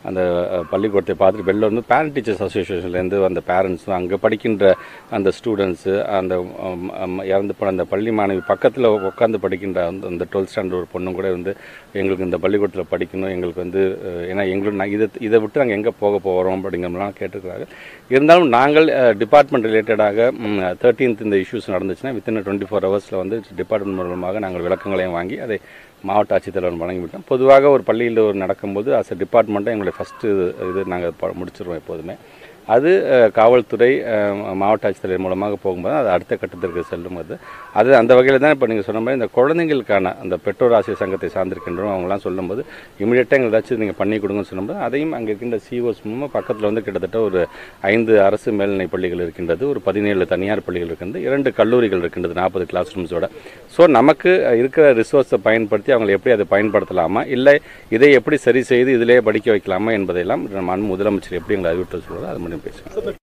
அந்த அஹ், பள்ளிக்கூடத்தை பார்த்துட்டு வெளில வந்து பேரண்ட் டீச்சர்ஸ் அசோசியேஷன்லேருந்து அந்த பேரண்ட்ஸும் அங்கே படிக்கின்ற அந்த ஸ்டூடெண்ட்ஸு அந்த அம், அம், இறந்து போன அந்த பள்ளி மாணவி பக்கத்தில் உட்காந்து படிக்கின்ற அந்த அந்த டுவெல்த் ஸ்டாண்டர்ட் ஒரு பொண்ணும் கூட வந்து எங்களுக்கு இந்த பள்ளிக்கூடத்தில் படிக்கணும் எங்களுக்கு வந்து அஹ், ஏன்னா எங்களுக்கு நான் இதை இதை விட்டு நாங்கள் எங்கே போக போகிறோம் அப்படிங்கிறலாம் கேட்டிருக்கிறாங்க இருந்தாலும் நாங்கள் டிபார்ட்மெண்ட் ரிலேட்டடாக தேர்ட்டீன்த் இந்த இஷ்யூஸ் நடந்துச்சுன்னா வித்தின் டுவெண்ட்டி ஃபோர் ஹவர்ஸில் வந்து டிபார்ட்மெண்ட் மூலமாக நாங்கள் விளக்கங்களையும் வாங்கி அதை மாவட்ட ஆட்சித்தலைவர் வழங்கிவிட்டோம் பொதுவாக ஒரு பள்ளியில் ஒரு நடக்கும்போது அஸ் அ டிபார்ட்மெண்ட்டாக எங்களுடைய ஃபஸ்ட்டு இது நாங்கள் முடிச்சிருவோம் எப்போதுமே அது அஹ், காவல்துறை அஹ், மாவட்ட ஆட்சித்தலைவர் மூலமாக போகும்போது அது அடுத்த கட்டத்திற்கு செல்லும் அது அது அந்த வகையில் தான் இப்போ நீங்கள் சொன்ன மாதிரி இந்த குழந்தைங்களுக்கான அந்த பெற்றோர் ஆசிரியர் சங்கத்தை சார்ந்திருக்கின்றோம் அவங்களாம் சொல்லும்போது இமீடியட்டாக எங்களுக்கு ஏதாச்சும் நீங்கள் பண்ணி கொடுங்கன்னு சொல்லும்போது அதையும் அங்கே இருக்கின்ற சிஓஸ் மூலமாக பக்கத்தில் வந்து கிட்டத்தட்ட ஒரு ஐந்து அரசு மேல்நிலை பள்ளிகள் இருக்கின்றது ஒரு பதினேழு தனியார் பள்ளிகள் இருக்கின்றது இரண்டு கல்லூரிகள் இருக்கின்றது நாற்பது கிளாஸ் ரூம்ஸோட ஸோ நமக்கு இருக்கிற ரிசோர்ஸை பயன்படுத்தி அவங்களை எப்படி அதை பயன்படுத்தலாமா இல்லை இதை எப்படி சரி செய்து இதிலே படிக்க வைக்கலாமா என்பதையெல்லாம் நம்ம முதலமைச்சர் எப்படி எங்களை அறிவித்து சொல்கிறாரோ அது மட்டும் பேசுகிறேன்